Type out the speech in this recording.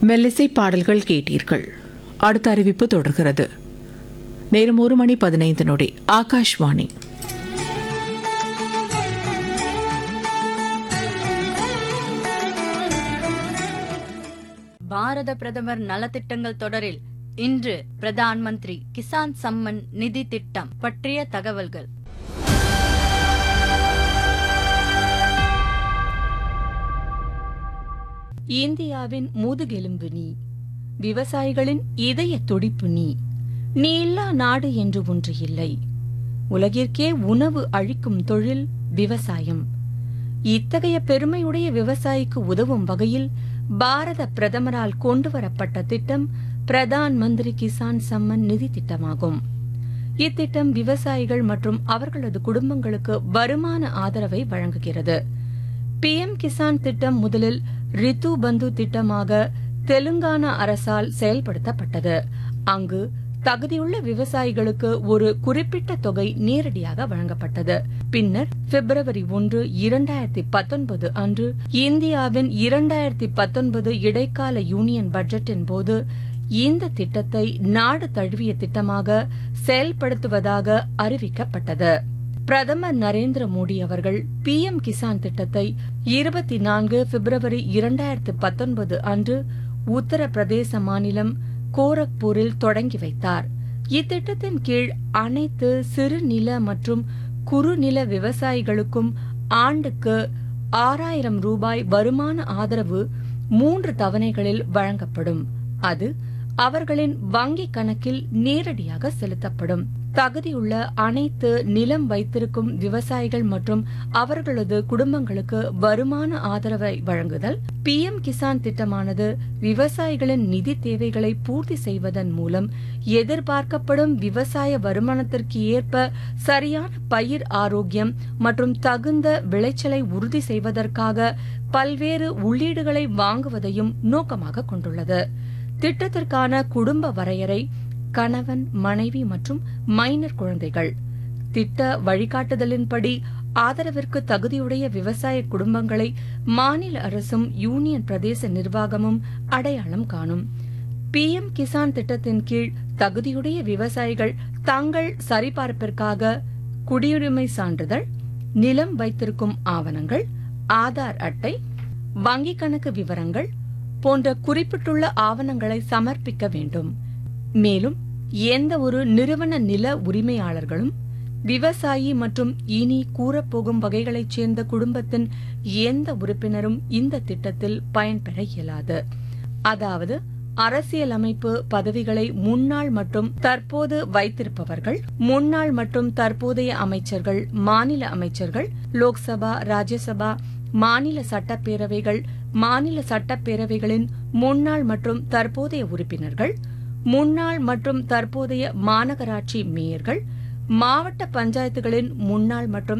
மெல்லிசை பாடல்கள் கேட்டீர்கள் அடுத்த அறிவிப்பு தொடர்கிறது நேரம் ஒரு மணி பதினைந்து நொடி ஆகாஷ்வாணி பாரத பிரதமர் நலத்திட்டங்கள் தொடரில் இன்று பிரதான் மந்திரி கிசான் சம்மன் நிதி திட்டம் பற்றிய தகவல்கள் இந்தியாவின் முதுகெலும்பு நீ விவசாயிகளின் இதய துடிப்பு நீ நீ இல்லா நாடு என்று ஒன்று இல்லை உலகிற்கே உணவு அழிக்கும் தொழில் விவசாயம் இத்தகைய பெருமையுடைய விவசாயிக்கு உதவும் வகையில் பாரத பிரதமரால் கொண்டுவரப்பட்ட திட்டம் பிரதான் மந்திரி கிசான் சம்மன் நிதி திட்டமாகும் இத்திட்டம் விவசாயிகள் மற்றும் அவர்களது குடும்பங்களுக்கு வருமான ஆதரவை வழங்குகிறது பிஎம் கிசான் திட்டம் முதலில் ரித்து பந்து திட்டமாக தெலுங்கானா அரசால் செயல்படுத்தப்பட்டது அங்கு தகுதியுள்ள விவசாயிகளுக்கு ஒரு குறிப்பிட்ட தொகை நேரடியாக வழங்கப்பட்டது பின்னர் பிப்ரவரி ஒன்று இரண்டாயிரத்தி பத்தொன்பது அன்று இந்தியாவின் இரண்டாயிரத்தி பத்தொன்பது இடைக்கால யூனியன் பட்ஜெட்டின் போது இந்த திட்டத்தை நாடு தழுவிய திட்டமாக செயல்படுத்துவதாக அறிவிக்கப்பட்டது பிரதமர் நரேந்திர மோடி அவர்கள் பிஎம் கிசான் திட்டத்தை இருபத்தி நான்கு பிப்ரவரி இரண்டாயிரத்து பத்தொன்பது அன்று உத்தரப்பிரதேச மாநிலம் கோரக்பூரில் தொடங்கி வைத்தார் இத்திட்டத்தின் கீழ் அனைத்து சிறு நில மற்றும் குறுநில விவசாயிகளுக்கும் ஆண்டுக்கு ஆறாயிரம் ரூபாய் வருமான ஆதரவு மூன்று தவணைகளில் வழங்கப்படும் அது அவர்களின் வங்கிக் கணக்கில் நேரடியாக செலுத்தப்படும் தகுதியுள்ள அனைத்து நிலம் வைத்திருக்கும் விவசாயிகள் மற்றும் அவர்களது குடும்பங்களுக்கு வருமான ஆதரவை வழங்குதல் பிஎம் கிசான் திட்டமானது விவசாயிகளின் நிதி தேவைகளை பூர்த்தி செய்வதன் மூலம் எதிர்பார்க்கப்படும் விவசாய வருமானத்திற்கு ஏற்ப சரியான பயிர் ஆரோக்கியம் மற்றும் தகுந்த விளைச்சலை உறுதி செய்வதற்காக பல்வேறு உள்ளீடுகளை வாங்குவதையும் நோக்கமாக கொண்டுள்ளது திட்டத்திற்கான குடும்ப வரையறை கணவன் மனைவி மற்றும் மைனர் குழந்தைகள் திட்ட வழிகாட்டுதலின்படி ஆதரவிற்கு தகுதியுடைய விவசாய குடும்பங்களை மாநில அரசும் யூனியன் பிரதேச நிர்வாகமும் அடையாளம் காணும் பிஎம் கிசான் திட்டத்தின் கீழ் தகுதியுடைய விவசாயிகள் தங்கள் சரிபார்ப்பிற்காக குடியுரிமை சான்றிதழ் நிலம் வைத்திருக்கும் ஆவணங்கள் ஆதார் அட்டை வங்கிக் கணக்கு விவரங்கள் போன்ற குறிப்பிட்டுள்ள ஆவணங்களை சமர்ப்பிக்க வேண்டும் மேலும் எந்த ஒரு நிறுவன நில உரிமையாளர்களும் விவசாயி மற்றும் இனி கூறப்போகும் வகைகளைச் சேர்ந்த குடும்பத்தின் எந்த உறுப்பினரும் இந்த திட்டத்தில் பயன்பெற இயலாது அதாவது அரசியலமைப்பு பதவிகளை முன்னாள் மற்றும் தற்போது வைத்திருப்பவர்கள் முன்னாள் மற்றும் தற்போதைய அமைச்சர்கள் மாநில அமைச்சர்கள் லோக்சபா ராஜ்யசபா மாநில சட்டப்பேரவைகள் மாநில சட்டப்பேரவைகளின் முன்னாள் மற்றும் தற்போதைய உறுப்பினர்கள் முன்னாள் மற்றும் தற்போதைய மாநகராட்சி மேயர்கள் மாவட்ட பஞ்சாயத்துகளின் முன்னாள் மற்றும்